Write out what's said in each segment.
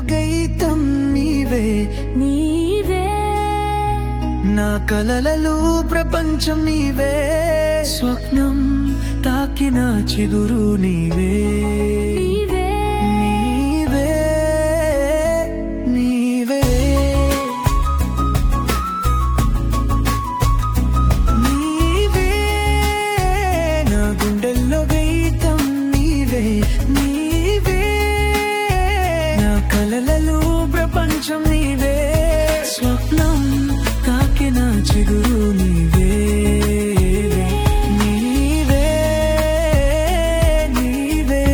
గైతం నీవే నీవే నా కలలలో ప్రపంచం నీవే స్వప్నం తాకిన చిగురు నీవే నీవే నీవే నీవే నీవే నా గుండెల్లో గీతం నీవే నీవే నా కలలలో ప్రపంచం నీవే స్వప్నం తాకిన చిగురు నీవే నీవే నీవే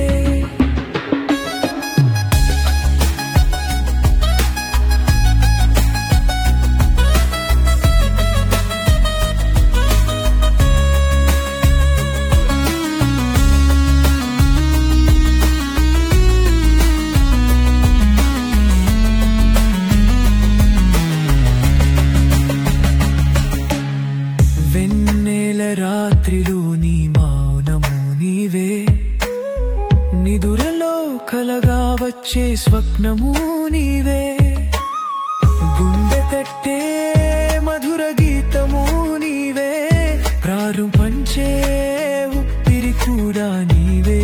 వెన్నెల రాత్రిలో నీ మౌనము నీవే నిదురలో కలగా వచ్చే స్వప్నము నీవే గుండె తట్టే మధుర గీతము నీవే ప్రారు పంచే ఉప్పిరి కూడా నీవే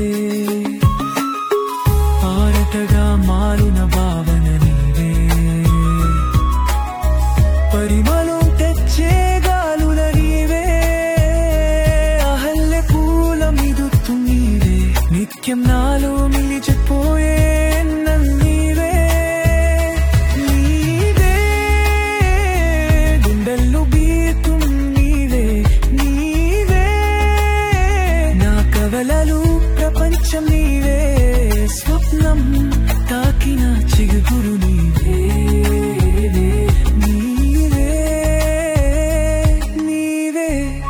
పారటగా మారిన భావన నీవే పరిమళం తెచ్చే గాలుల నీవే అహల్య పూల మిదుతు నీవే నిత్యం నాలో నిలిచిపోయే నన్నీవే నీవే గుండెల్లో బీతు నీవే నీవే నా కవలలు ప్రపంచం నీవే స్వప్నం తాకిన చిగురు నీవే నీవే నీవే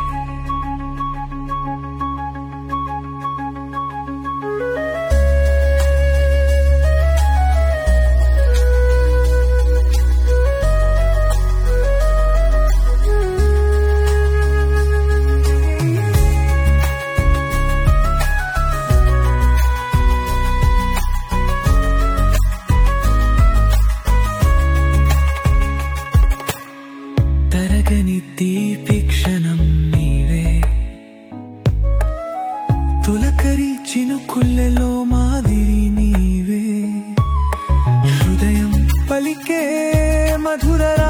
తరగని తీపి క్షణం నీవే తులకరి చినుకుల్లెలో మాదిరి నీవే హృదయం పలికే మధుర